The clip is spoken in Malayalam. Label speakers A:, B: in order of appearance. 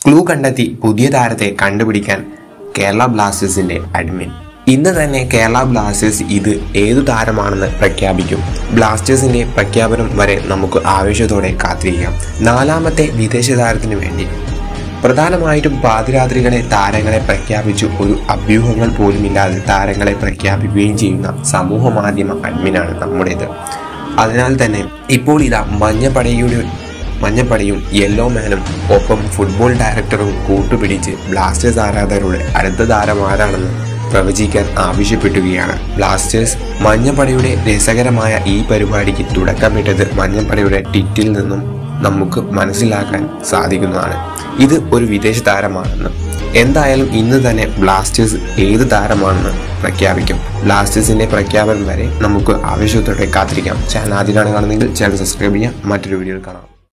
A: ക്ലൂ കണ്ടെത്തി പുതിയ താരത്തെ കണ്ടുപിടിക്കാൻ കേരള ബ്ലാസ്റ്റേഴ്സിന്റെ അഡ്മിൻ ഇന്ന് തന്നെ കേരള ബ്ലാസ്റ്റേഴ്സ് ഇത് ഏതു താരമാണെന്ന് പ്രഖ്യാപിക്കും ബ്ലാസ്റ്റേഴ്സിന്റെ പ്രഖ്യാപനം വരെ നമുക്ക് ആവേശത്തോടെ കാത്തിരിക്കാം നാലാമത്തെ വിദേശ താരത്തിന് വേണ്ടി പ്രധാനമായിട്ടും പാതിരാത്രികളെ താരങ്ങളെ പ്രഖ്യാപിച്ചു ഒരു അഭ്യൂഹങ്ങൾ പോലുമില്ലാതെ താരങ്ങളെ പ്രഖ്യാപിക്കുകയും ചെയ്യുന്ന സമൂഹ മാധ്യമ അഡ്മിനാണ് നമ്മുടേത് അതിനാൽ തന്നെ ഇപ്പോൾ ഇതാ മഞ്ഞപ്പടയുടെ മഞ്ഞപ്പടയും യെല്ലോ മാനും ഒപ്പം ഫുട്ബോൾ ഡയറക്ടറും കൂട്ടുപിടിച്ച് ബ്ലാസ്റ്റേഴ്സ് ആരാധകരുടെ അടുത്ത താരം ആരാണെന്ന് പ്രവചിക്കാൻ ആവശ്യപ്പെട്ടുകയാണ് ബ്ലാസ്റ്റേഴ്സ് മഞ്ഞപ്പടയുടെ രസകരമായ ഈ പരിപാടിക്ക് തുടക്കമിട്ടത് മഞ്ഞപ്പടയുടെ ട്വിറ്റിൽ നിന്നും നമുക്ക് മനസ്സിലാക്കാൻ സാധിക്കുന്നതാണ് ഇത് ഒരു വിദേശ താരമാണെന്ന് എന്തായാലും ഇന്ന് തന്നെ ബ്ലാസ്റ്റേഴ്സ് ഏത് താരമാണെന്ന് പ്രഖ്യാപിക്കും ബ്ലാസ്റ്റേഴ്സിന്റെ പ്രഖ്യാപനം വരെ നമുക്ക് ആവശ്യത്തോടെ കാത്തിരിക്കാം ചാനൽ ആദ്യമാണ് കാണുന്നെങ്കിൽ ചാനൽ സബ്സ്ക്രൈബ് ചെയ്യാം മറ്റൊരു വീഡിയോയിൽ കാണാം